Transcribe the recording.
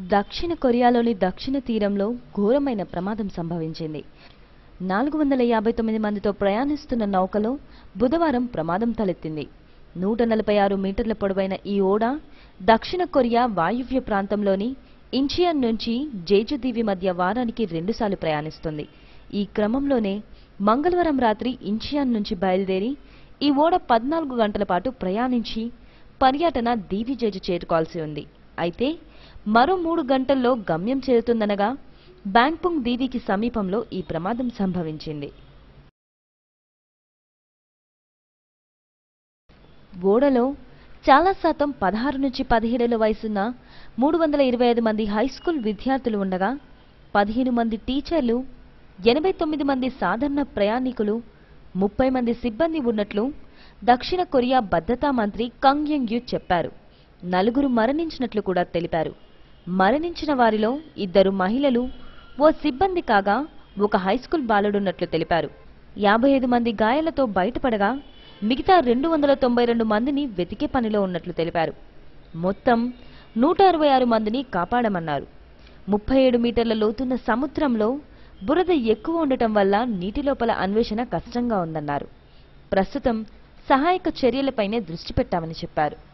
దక్షిణ కొరియాలోని దక్షిణ తీరంలో ఘోరమైన ప్రమాదం సంభవించింది నాలుగు వందల యాభై తొమ్మిది మందితో ప్రయాణిస్తున్న నౌకలో బుధవారం ప్రమాదం తలెత్తింది నూట నలభై ఆరు మీటర్ల పొడవైన ఈ ఓడ దక్షిణ కొరియా వాయువ్య ప్రాంతంలోని ఇంచియన్ నుంచి జేజు దీవి మధ్య వారానికి రెండుసార్లు ప్రయాణిస్తుంది ఈ క్రమంలోనే మంగళవారం రాత్రి ఇంచియాన్ నుంచి బయలుదేరి ఈ ఓడ పద్నాలుగు గంటల పాటు ప్రయాణించి పర్యటన దీవి జేజు చేరుకోవాల్సి ఉంది అయితే మరో మూడు గంటల్లో గమ్యం చేరుతుందనగా బ్యాంగ్పుంగ్ దీవికి సమీపంలో ఈ ప్రమాదం సంభవించింది ఓడలో చాలా శాతం పదహారు నుంచి పదిహేడేళ్ల వయసున్న మూడు వందల ఇరవై ఐదు మంది హైస్కూల్ విద్యార్థులు ఉండగా పదిహేను మంది టీచర్లు ఎనభై తొమ్మిది మంది సాధారణ ప్రయాణికులు ముప్పై మంది సిబ్బంది ఉన్నట్లు దక్షిణ కొరియా భద్రతా మంత్రి కంగ్ యంగ్ యు చెప్పారు నలుగురు మరణించినట్లు కూడా తెలిపారు మరణించిన వారిలో ఇద్దరు మహిళలు ఓ సిబ్బంది కాగా ఒక హైస్కూల్ బాలుడున్నట్లు తెలిపారు యాభై ఐదు మంది గాయాలతో బయటపడగా మిగతా రెండు వందల తొంభై రెండు మందిని వెతికే పనిలో ఉన్నట్లు తెలిపారు మొత్తం నూట అరవై ఆరు మందిని కాపాడమన్నారు ముప్పై ఏడు మీటర్ల లోతున్న సముద్రంలో బురద ఎక్కువ ఉండటం వల్ల నీటి లోపల అన్వేషణ కష్టంగా ఉందన్నారు ప్రస్తుతం సహాయక చర్యలపైనే దృష్టి పెట్టామని చెప్పారు